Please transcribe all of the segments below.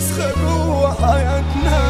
وسخة جوه حياتنا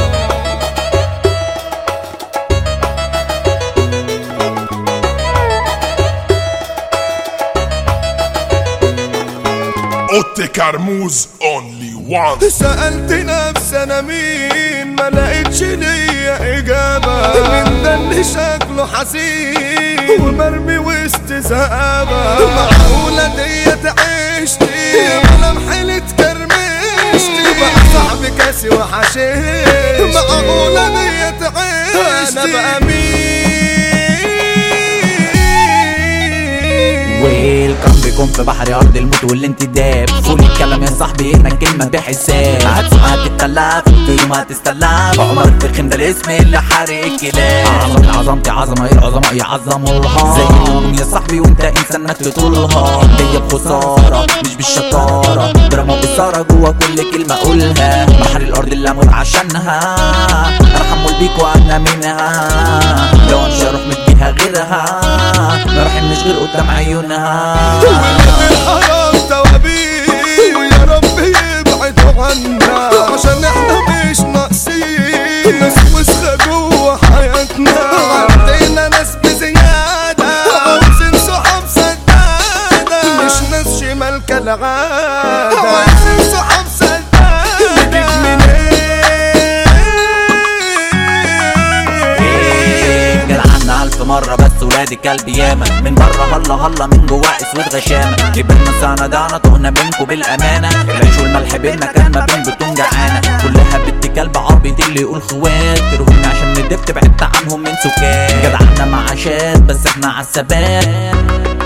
اوتي كرموز اونلي وان سألت نفسي انا مين ما لقيتش ليا اجابة من ده اللي شكله حزين ومرمي وسط زقابة معقولة ديت عشتي ملامحي اللي اتكرمشتي بقى صاحبي كاسي وحشيشتي معقولة ديت عشتي انا بقى مين ويلكم بكم في بحر ارض الموت والانتداب فول الكلام يا صاحبي انك كلمه بحساب هتسمع تتكلف في يوم هتستلف عمر الفخم ده الاسم اللي حارق الكلاب عظمتي عظمتي عظمه ايه العظماء يعظموا لها زي النجوم يا صاحبي وانت انسان انك تطولها جايه بخساره مش بالشطاره دراما وإثارة جوا كل كلمه اقولها بحر الارض اللي اموت عشانها ارحم بيك وانا منها لو امشي اروح مديها غيرها ما رحمنيش غير قدام عيونها الحرام توابير ويا رب يبعدوا عنا عشان احنا مش ناقصين ناس وسخة جوه حياتنا عندنا ناس بزيادة عاوزين صحاب سدادة مش ناس شمال كالعادة عاوزين صحاب سدادة نجيب منين جدعنا ألف مرة بس ولاد الكلب ياما من بره هلا هلا من جوا اسود غشامة كبرنا سندعنا تهنا بينكوا بالأمانة العيش والملح بينا كان ما بين بتون جعانة كلها بنت كلب عبيط اللي يقول خوات كرهوني عشان ندفت بعدت عنهم من سكان جدعنا معاشات بس احنا عالثبات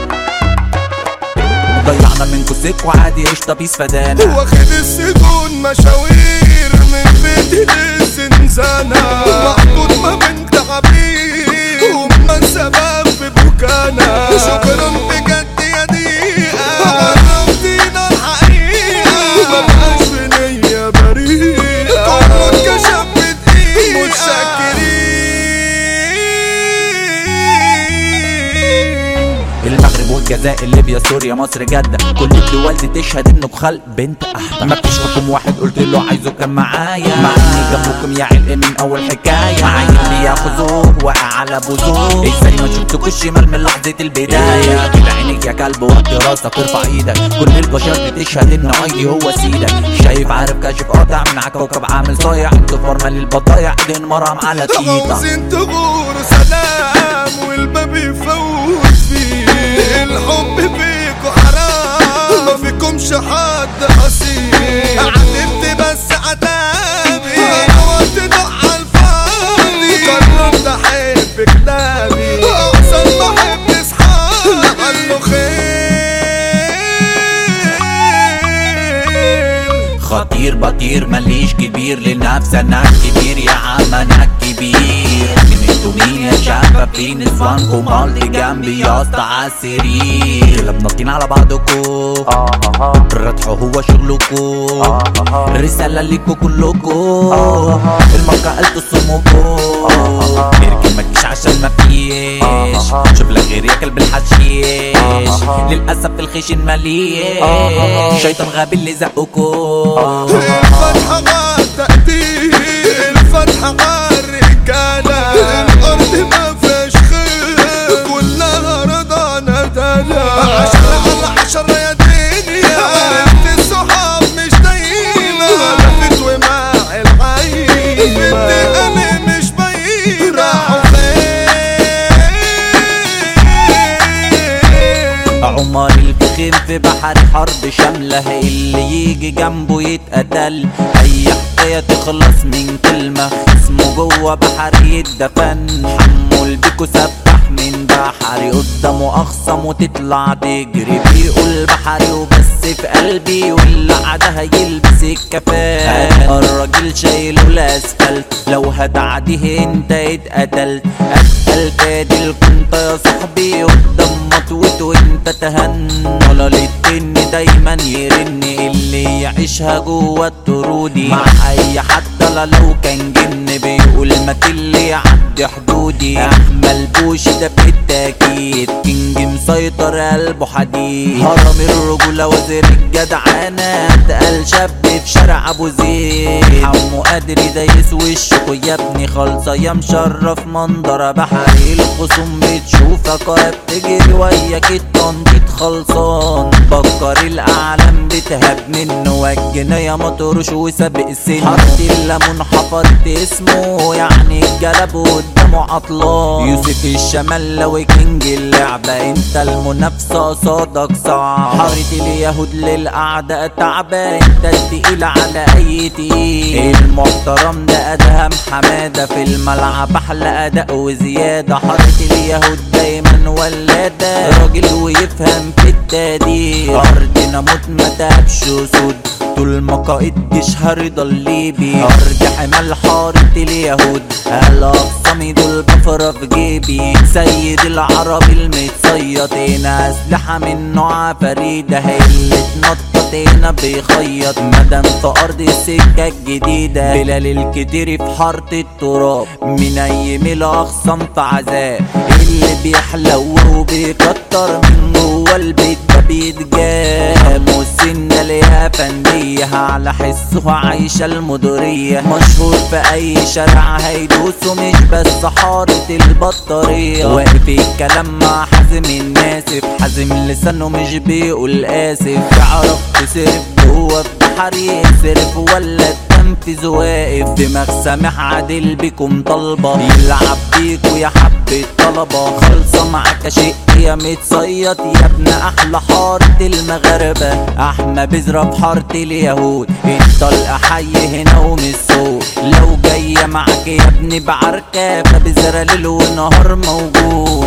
ضيعنا منكوا سك وعادي قشطة بيس فدانا واخد السجون مشاوير من بيتي للزنزانة محطوط ما بين تعابير وما السبب في بكانا شكرا بجد يا دقيقة عرفتينا الحقيقة مبقاش في نية بريئة كله اتكشف بدقيقة متشكرين المغرب والجزائر ليبيا سوريا مصر جدة كل الدول دي تشهد انه بخلق بنت احدى ما فيش حكم واحد قلت له عايزه كان معايا مع اني جنبكم يا علق من اول حكاية معايا اللي ياخذوه واقع على بوزوه ازاي ما شفتكوا الشمال من لحظة البداية كده عينيك يا كلب وقت راسك ارفع ايدك كل البشر دي تشهد ان ايدي هو سيدك شايف عارف كاشف قاطع من على كوكب عامل صايع انتوا فورمة للبضايع ايدين مرهم على تيتا عاوزين تغوروا سلام والباب يفوت فيه الحب فيكوا حرام ما فيكمش حد اصيل عاتبت بس عتابي وقت على الفاضي قررت احب كلابي احسن ما احب اصحابي عنه خير خطير بطير ماليش كبير لنفسي انا كبير يا عم انا كبير من انتوا مين يا شبابين نسوانكم مالتي جنبي يا اسطى عالسرير كلاب ناطين على بعضكم الرتح هو شغلكم رسالة ليكوا كلكم الموقع قلت صمكم اركن ما تجيش عشان ما فيش شوف لك غير يا كلب الحشيش للاسف الخشن مليش شيطان غبي اللي زقكم الفتحة غار تقدير الفتحة غار رجالة الأرض ما فيهاش خير كلها رضا ندالة عشرة على عشرة يا دنيا انت الصحاب مش دايما لفت ومع العين بدي أنا مش باين راحوا فين عمر الفخم في بحر حرب شاملة اللي يجي جنبه يتقتل أي حكاية تخلص من كلمة اسمه جوه بحر يتدفن حمول بيكو سبح من بحري قدامه أخصم وتطلع تجري بيقول بحري وبس في قلبي واللي عادها يلبس الكفان الراجل شايله الأسفلت لو هتعديه انت اتقتلت أتقل تادي كنت يا صاحبي قدام مطوت وانت تهن ولا للتن دايما يرن اللي يعيشها جوه الطرودي مع اي حد لا لو كان جن بيقول المات اللي يعدي حدودي احمل بوش ده بالتاكيد كينج مسيطر قلبه حديد هرم الرجولة وزير الجدعانة اتقل شاب في شارع ابو زيد حمو قادر دايس وشكو يا ابني خالصة يا مشرف منظر بحري الخصوم بتشوفك واقف تجري وياك التنطيط خلصان بكر الاعلام بتهاب منه والجناية يا مطروش وسابق السن حط الليمون حفرت اسمه يعني الجلب قدامه عطلان يوسف الشمال لو كينج اللعبة انت المنافسة قصادك صعب حارة اليهود للأعداء تعبة انت التقيل على اي تقيل المحترم ده ادهم حمادة في الملعب احلى اداء وزيادة حارة اليهود دايما ولادة راجل ويفهم في التقدير ارضنا موت ما تهبش سود طول ما قائد تشهر ضليبي ارض حمال حارة اليهود الاقسامي دول بفرة في جيبي سيد العرب المتصيط هنا اسلحة من نوع فريدة هي اللي اتنطط هنا بيخيط مدام في ارض السكة الجديدة بلال الكتير في حارة التراب منيم الاخصام في عذاب اللي بيحلو وبيكتر من جوه البيت ده بيتجاب والسنة ليها فندية على حسه عايشة المدورية مشهور في اي شارع هيدوسه مش بس حارة البطارية واقف الكلام مع حازم الناسف حازم لسانه مش بيقول اسف تعرف تصرف جوه في بحر يصرف ولا التنفيذ واقف دماغ سامح عادل بيكم طالبة يلعب بيكوا يا حبة طلبة خالصة معاك شيء يا متصيط يا ابن احلى حارة المغاربة احمى بذرة في حارة اليهود الطلقة حي هنا ومش سوق لو جاية معاك يا ابني بعركة فبذرة ليل ونهار موجود